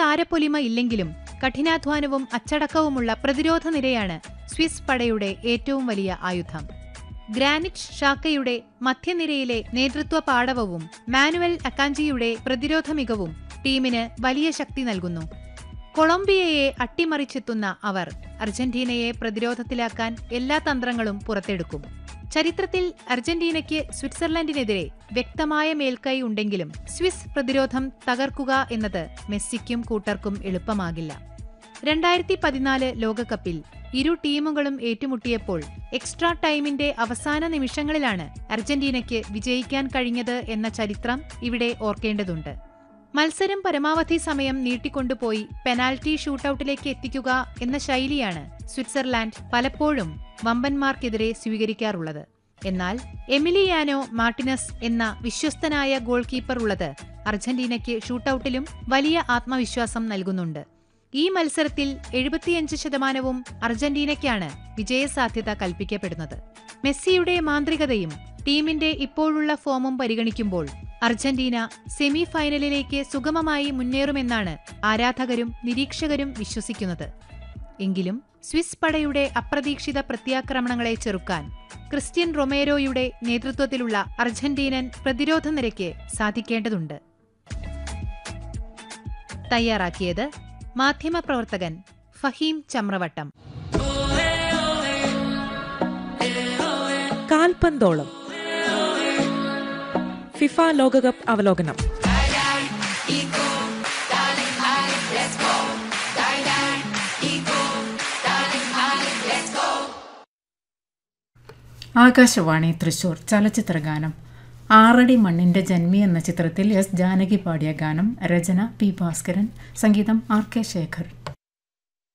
താരപ്പൊലിമ ഇല്ലെങ്കിലും കഠിനാധ്വാനവും അച്ചടക്കവുമുള്ള പ്രതിരോധ നിരയാണ് സ്വിസ് പടയുടെ ഏറ്റവും വലിയ ആയുധം ഗ്രാനിറ്റ് ഷാക്കയുടെ മധ്യനിരയിലെ നേതൃത്വ പാടവവും മാനുവൽ അക്കാഞ്ചിയുടെ പ്രതിരോധ മികവും ടീമിന് വലിയ ശക്തി നൽകുന്നു കൊളംബിയയെ അട്ടിമറിച്ചെത്തുന്ന അവർ അർജന്റീനയെ പ്രതിരോധത്തിലാക്കാൻ എല്ലാ തന്ത്രങ്ങളും പുറത്തെടുക്കും ചരിത്രത്തിൽ അർജന്റീനയ്ക്ക് സ്വിറ്റ്സർലൻഡിനെതിരെ വ്യക്തമായ മേൽക്കൈ ഉണ്ടെങ്കിലും സ്വിസ് പ്രതിരോധം തകർക്കുക എന്നത് മെസ്സിക്കും കൂട്ടർക്കും എളുപ്പമാകില്ല രണ്ടായിരത്തി പതിനാല് ലോകകപ്പിൽ ഇരു ടീമുകളും ഏറ്റുമുട്ടിയപ്പോൾ എക്സ്ട്രാ ടൈമിന്റെ അവസാന നിമിഷങ്ങളിലാണ് അർജന്റീനയ്ക്ക് വിജയിക്കാൻ കഴിഞ്ഞത് എന്ന ചരിത്രം ഇവിടെ ഓർക്കേണ്ടതുണ്ട് മത്സരം പരമാവധി സമയം നീട്ടിക്കൊണ്ടുപോയി പെനാൽറ്റി ഷൂട്ടൌട്ടിലേക്ക് എത്തിക്കുക എന്ന ശൈലിയാണ് സ്വിറ്റ്സർലാൻഡ് പലപ്പോഴും വമ്പന്മാർക്കെതിരെ സ്വീകരിക്കാറുള്ളത് എന്നാൽ എമിലിയാനോ മാർട്ടിനസ് എന്ന വിശ്വസ്തനായ ഗോൾ കീപ്പർ ഉള്ളത് അർജന്റീനയ്ക്ക് ഷൂട്ടൌട്ടിലും വലിയ ആത്മവിശ്വാസം നൽകുന്നുണ്ട് ഈ മത്സരത്തിൽ എഴുപത്തിയഞ്ച് ശതമാനവും അർജന്റീനയ്ക്കാണ് വിജയസാധ്യത കൽപ്പിക്കപ്പെടുന്നത് മെസ്സിയുടെ മാന്ത്രികതയും ടീമിന്റെ ഇപ്പോഴുള്ള ഫോമും പരിഗണിക്കുമ്പോൾ അർജന്റീന സെമി ഫൈനലിലേക്ക് സുഗമമായി മുന്നേറുമെന്നാണ് ആരാധകരും നിരീക്ഷകരും വിശ്വസിക്കുന്നത് എങ്കിലും സ്വിസ് പടയുടെ അപ്രതീക്ഷിത പ്രത്യാക്രമണങ്ങളെ ചെറുക്കാൻ ക്രിസ്ത്യൻ റൊമേരോയുടെ നേതൃത്വത്തിലുള്ള അർജന്റീനൻ പ്രതിരോധ നിരയ്ക്ക് സാധിക്കേണ്ടതുണ്ട് തയ്യാറാക്കിയത് മാധ്യമപ്രവർത്തകൻ ഫഹീം ചമ്രവട്ടം കാൽപന്തോളം ഫിഫ ലോകകപ്പ് അവലോകനം ആകാശവാണി തൃശൂർ ചലച്ചിത്ര ഗാനം ആറടി മണ്ണിന്റെ ജന്മി എന്ന ചിത്രത്തിൽ എസ് ജാനകി പാടിയ ഗാനം രചന പി ഭാസ്കരൻ സംഗീതം ആർ കെ ശേഖർ